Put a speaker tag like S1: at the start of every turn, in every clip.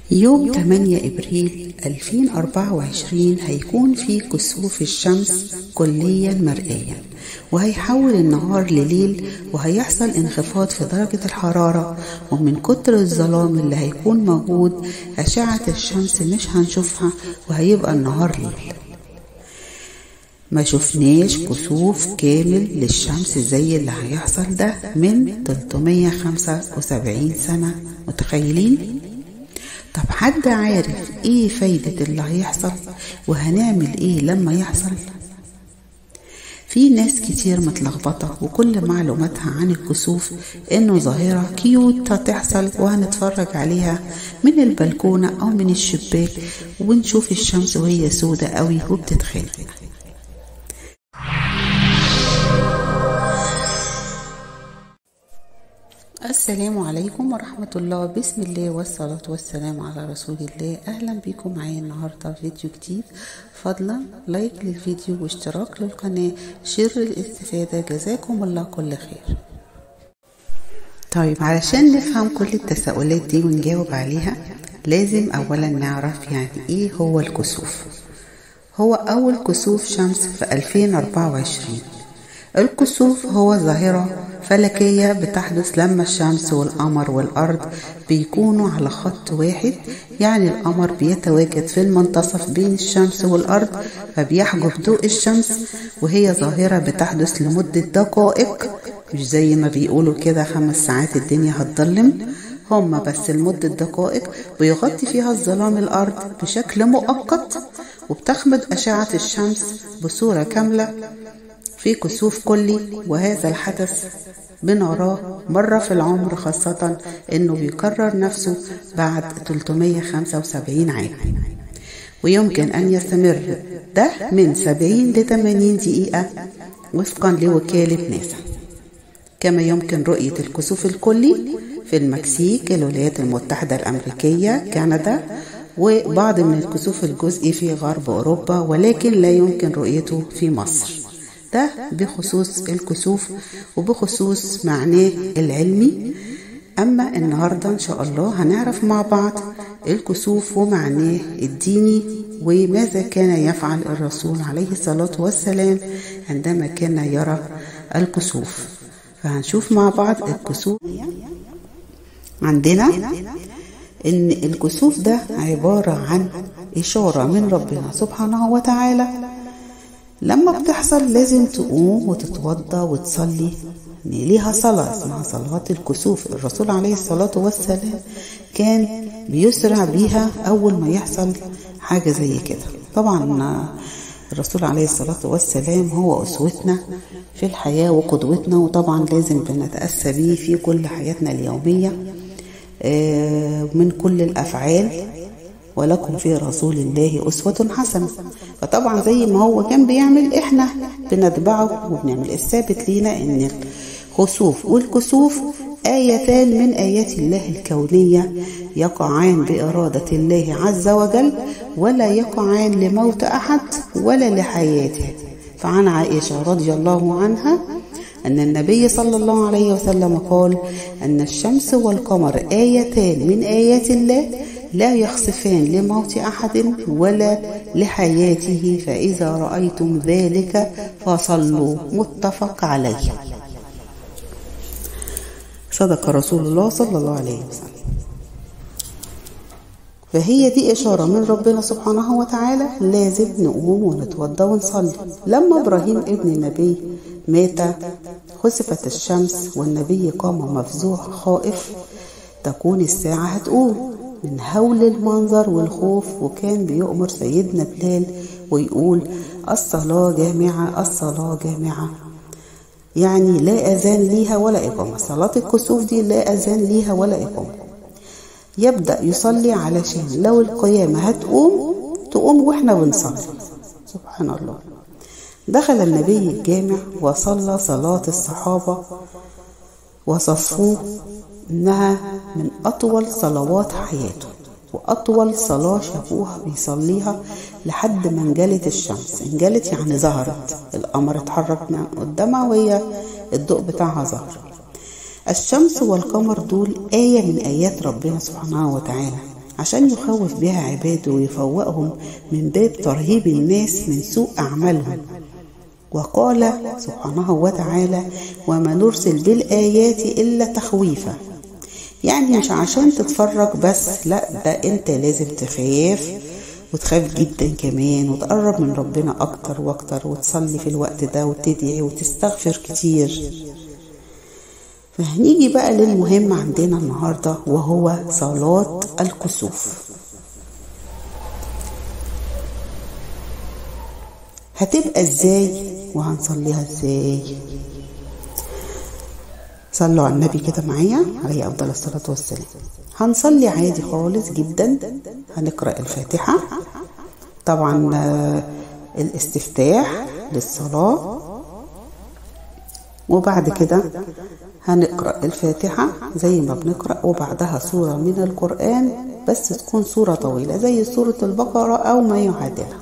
S1: يوم 8 إبريل 2024 هيكون في كسوف الشمس كليا مرئيا وهيحول النهار لليل وهيحصل انخفاض في درجة الحرارة ومن كتر الظلام اللي هيكون موجود أشعة الشمس مش هنشوفها وهيبقى النهار ليل ما شفناش كسوف كامل للشمس زي اللي هيحصل ده من 375 سنة متخيلين؟ طب حد عارف ايه فايدة اللي هيحصل وهنعمل ايه لما يحصل في ناس كتير متلخبطة وكل معلوماتها عن الكسوف انه ظاهرة كيوت هتحصل وهنتفرج عليها من البلكونة او من الشباك ونشوف الشمس وهي سودة قوي وبتتخانق السلام عليكم ورحمة الله بسم الله والصلاة والسلام على رسول الله أهلا بكم معايا النهاردة فيديو جديد فضلا لايك للفيديو واشتراك للقناة شر الاستفادة جزاكم الله كل خير طيب علشان نفهم كل التساؤلات دي ونجاوب عليها لازم أولا نعرف يعني إيه هو الكسوف هو أول كسوف شمس في 2024 الكسوف هو ظاهرة فلكية بتحدث لما الشمس والقمر والأرض بيكونوا على خط واحد يعني القمر بيتواجد في المنتصف بين الشمس والأرض فبيحجب ضوء الشمس وهي ظاهرة بتحدث لمدة دقائق مش زي ما بيقولوا كده خمس ساعات الدنيا هتضلم هما بس لمدة دقائق بيغطي فيها الظلام الأرض بشكل مؤقت وبتخمد أشعة الشمس بصورة كاملة في كسوف كلي وهذا الحدث بنراه مرة في العمر خاصة انه بيكرر نفسه بعد 375 عام ويمكن ان يستمر ده من 70 ل 80 دقيقة وفقا لوكالة ناسا كما يمكن رؤية الكسوف الكلي في المكسيك الولايات المتحدة الأمريكية كندا وبعض من الكسوف الجزئي في غرب أوروبا ولكن لا يمكن رؤيته في مصر ده بخصوص الكسوف وبخصوص معناه العلمي أما النهاردة إن شاء الله هنعرف مع بعض الكسوف ومعناه الديني وماذا كان يفعل الرسول عليه الصلاة والسلام عندما كان يرى الكسوف فهنشوف مع بعض الكسوف عندنا إن الكسوف ده عبارة عن إشارة من ربنا سبحانه وتعالى لما بتحصل لازم تقوم وتتوضى وتصلي ليها صلاة اسمها صلاة الكسوف الرسول عليه الصلاة والسلام كان بيسرع بيها أول ما يحصل حاجة زي كده طبعا الرسول عليه الصلاة والسلام هو أسوتنا في الحياة وقدوتنا وطبعا لازم بنتأسى بيه في كل حياتنا اليومية من كل الأفعال ولكم في رسول الله أسوة حسنة فطبعا زي ما هو كان بيعمل احنا بنتبعه وبنعمل الثابت لينا ان الخسوف والكسوف آيتان من آيات الله الكونية يقعان بإرادة الله عز وجل ولا يقعان لموت أحد ولا لحياته فعن عائشة رضي الله عنها أن النبي صلى الله عليه وسلم قال أن الشمس والقمر آيتان من آيات الله لا يخسفان لموت أحد ولا لحياته فإذا رأيتم ذلك فصلوا متفق عليه صدق رسول الله صلى الله عليه وسلم فهي دي إشارة من ربنا سبحانه وتعالى لازم نقوم ونتوضى ونصلي لما إبراهيم ابن النبي مات خسفت الشمس والنبي قام مفزوع خائف تكون الساعة هتقوم من هول المنظر والخوف وكان بيؤمر سيدنا بلال ويقول الصلاة جامعة الصلاة جامعة يعني لا أذان ليها ولا إقامة صلاة الكسوف دي لا أذان ليها ولا إقامة يبدأ يصلي علشان لو القيامة هتقوم تقوم وإحنا بنصلي سبحان الله دخل النبي الجامع وصلى صلاة الصحابة وصفوه إنها من أطول صلوات حياته وأطول صلاة شافوها بيصليها لحد ما انجلت الشمس انجلت يعني ظهرت القمر اتحرك من قدامها وهي الضوء بتاعها ظهر الشمس والقمر دول آية من آيات ربنا سبحانه وتعالى عشان يخوف بها عباده ويفوقهم من باب ترهيب الناس من سوء أعمالهم وقال سبحانه وتعالى وما نرسل بالآيات إلا تخويفا يعني مش عشان تتفرج بس لا ده انت لازم تخاف وتخاف جدا كمان وتقرب من ربنا اكتر واكتر وتصلي في الوقت ده وتدعي وتستغفر كتير فهنيجي بقى للمهم عندنا النهاردة وهو صلاة الكسوف هتبقى ازاي وهنصليها ازاي صلوا على النبي كده معايا عليه افضل الصلاه والسلام هنصلي عادي خالص جدا هنقرا الفاتحه طبعا الاستفتاح للصلاه وبعد كده هنقرا الفاتحه زي ما بنقرا وبعدها سوره من القران بس تكون سوره طويله زي سوره البقره او ما يعادلها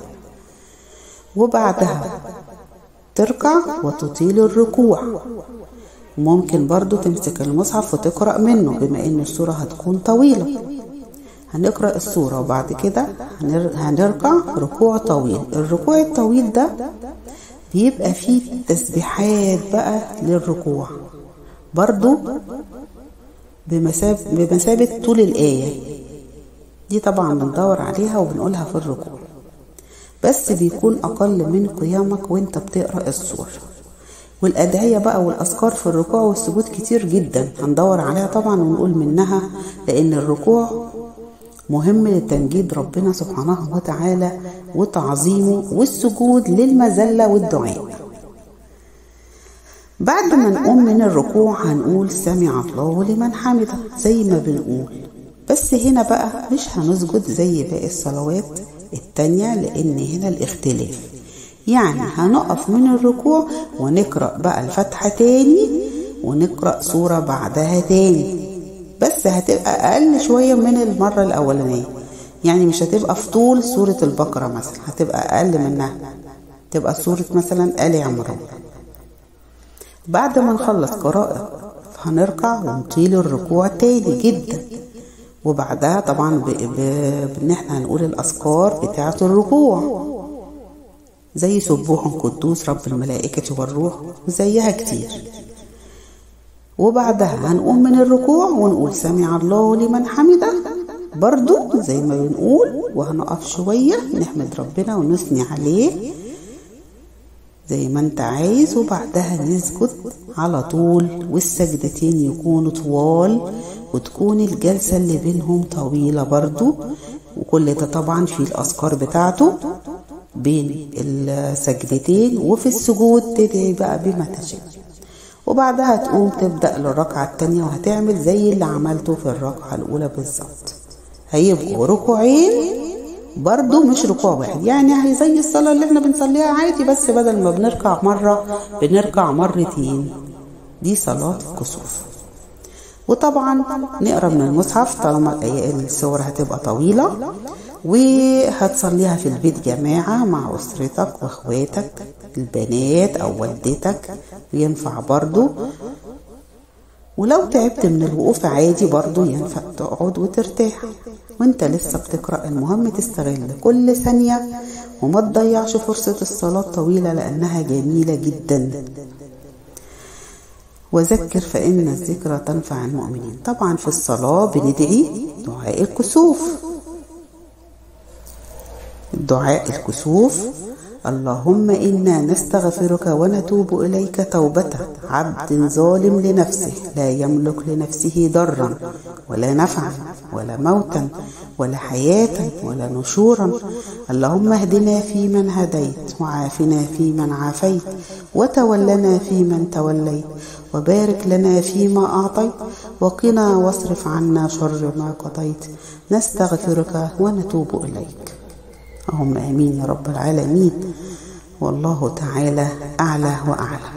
S1: وبعدها تركع وتطيل الركوع ممكن برضو تمسك المصحف وتقرأ منه بما ان السورة هتكون طويلة هنقرأ السورة وبعد كده هنركع ركوع طويل الركوع الطويل ده بيبقى فيه تسبيحات بقى للركوع برضو بمثابة, بمثابة طول الآية دي طبعا بندور عليها وبنقولها في الركوع بس بيكون أقل من قيامك وانت بتقرأ السورة والأدعية بقى والأذكار في الركوع والسجود كتير جدا هندور عليها طبعا ونقول منها لأن الركوع مهم لتمجيد ربنا سبحانه وتعالى وتعظيمه والسجود للمذلة والدعاء بعد ما نقوم من الركوع هنقول سمع الله لمن حمده زي ما بنقول بس هنا بقى مش هنسجد زي باقي الصلوات التانية لأن هنا الاختلاف يعني هنقف من الركوع ونقرأ بقى الفتحة تاني ونقرأ سورة بعدها تاني بس هتبقى أقل شوية من المرة الأولانية يعني مش هتبقى في طول سورة البقرة مثلا هتبقى أقل منها تبقى سورة مثلا آل عمران بعد ما نخلص قراءة هنركع ونطيل الركوع تاني جدا وبعدها طبعا بان احنا هنقول الاذكار بتاعه الركوع زي سبوح قدوس رب الملائكة والروح وزيها كتير وبعدها هنقوم من الركوع ونقول سمع الله لمن حمده برضو زي ما بنقول وهنقف شوية نحمد ربنا ونثني عليه زي ما انت عايز وبعدها نسجد على طول والسجدتين يكونوا طوال وتكون الجلسة اللي بينهم طويلة برضو وكل ده طبعا في الأذكار بتاعته بين السجدتين وفي السجود تدعي بقى بما تشاء وبعدها تقوم تبدأ للركعة التانية وهتعمل زي اللي عملته في الركعة الأولى بالظبط هيبقوا ركوعين برضو مش ركوع واحد يعني هي زي الصلاة اللي احنا بنصليها عادي بس بدل ما بنركع مرة بنركع مرتين دي صلاة الكسوف وطبعا نقرا من المصحف طالما السور هتبقى طويلة وهتصليها في البيت جماعة مع أسرتك وأخواتك البنات أو والدتك ينفع برضو ولو تعبت من الوقوف عادي برضو ينفع تقعد وترتاح وانت لسه بتقرأ المهم تستغل كل ثانية وما تضيعش فرصة الصلاة طويلة لأنها جميلة جدا وذكر فإن الذكرى تنفع المؤمنين طبعا في الصلاة بندعي دعاء الكسوف دعاء الكسوف اللهم إنا نستغفرك ونتوب إليك توبة عبد ظالم لنفسه لا يملك لنفسه ضرا ولا نفعا ولا موتا ولا حياة ولا نشورا اللهم اهدنا فيمن هديت وعافنا فيمن عافيت وتولنا فيمن توليت وبارك لنا فيما أعطيت وقنا واصرف عنا شر ما قضيت نستغفرك ونتوب إليك اللهم امين يا رب العالمين والله تعالى اعلى واعلم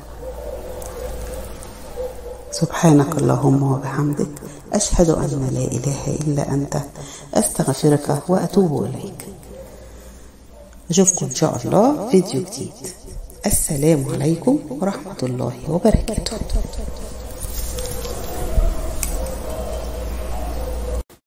S1: سبحانك اللهم وبحمدك اشهد ان لا اله الا انت استغفرك واتوب اليك اشوفكم ان شاء الله فيديو جديد السلام عليكم ورحمه الله وبركاته